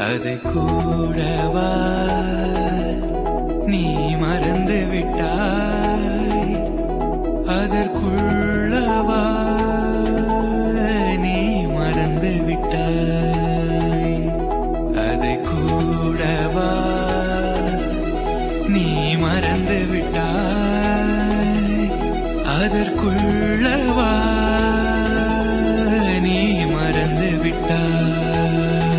அதை கூடவா நீ மறந்து விட்டாய் அதற்குள்ளவா நீ மறந்து விட்டாய் அதை கூடவா நீ மறந்து விட்டாய் அதற்குள்ளவா நீ மறந்து விட்டாய்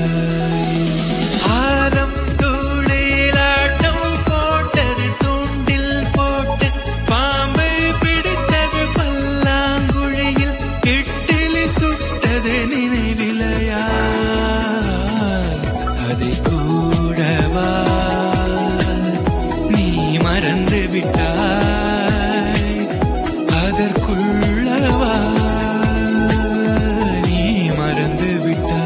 ஆரம் தூளிலாட்டம் போட்டது தூண்டில் போட்டு பாம்பை பிடித்தது பல்லாங்குழியில் இட்டிலி சுட்டது நினைவிலையா அதை கூடவா நீ மறந்து விட்டாய் அதற்குள்ளவா நீ மறந்து விட்டாய்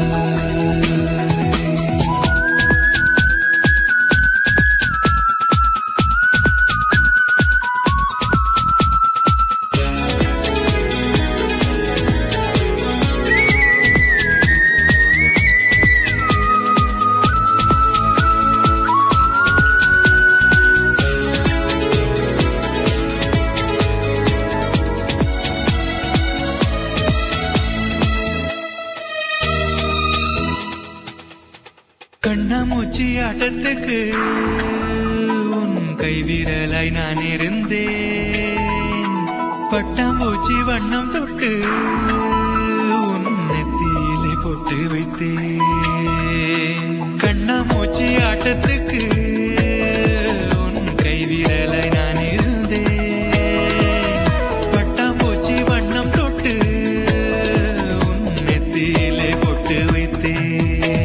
கண்ணாமூச்சி ஆட்டத்துக்கு உன் கைவிரலாய் நான் இருந்தேன் பட்டாம்பூச்சி வண்ணம் தொட்டு உன் நெத்தியிலே போட்டு வைத்தேன் கண்ணாமூச்சி ஆட்டத்துக்கு உன் கைவிரலாய் நான் இருந்தேன் பட்டாம்பூச்சி வண்ணம் தொட்டு உன் நெத்தியிலே போட்டு வைத்தேன்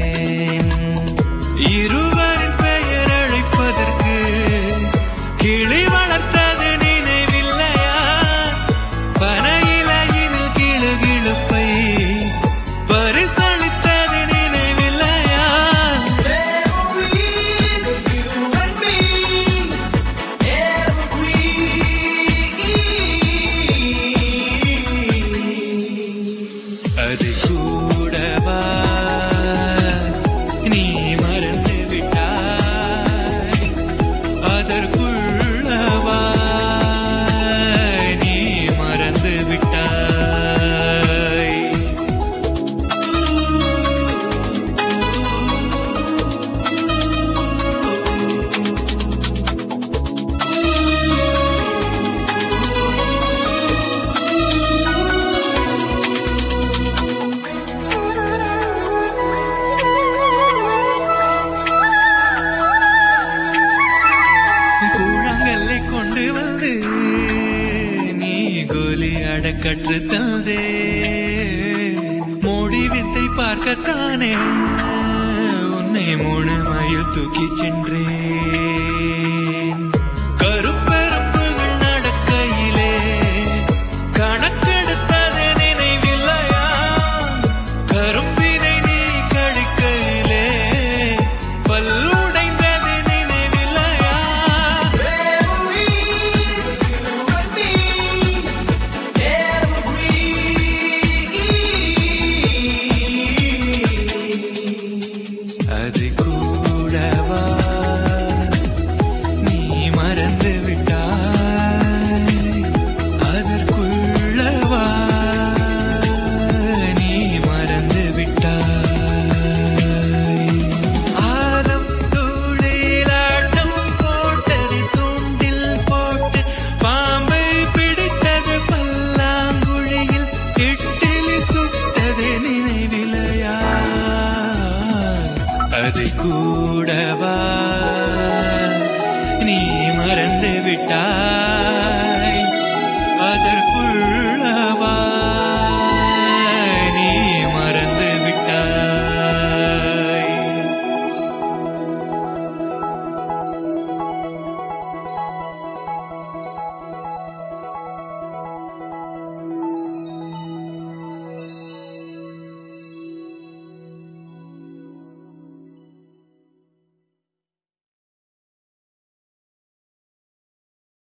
இருவரின் பெயர் அழைப்பதற்கு கிளி வளர்த்தது நினைவில்லையா பனையிலையின் கிளு கிளுப்பை பரிசளித்தது நினைவில்லையா அது கூடவா நீ மறந்து விட்டாய் அதற்குள்ளவா நீ மறந்து விட்டாய் கூழாங்கல்லை கொண்டு வந்து நீ கோலி அட கற்று தந்தே மோடி வித்தை பார்க்கத்தானே உன்னை மூணு மைல் தூக்கி சென்றேன்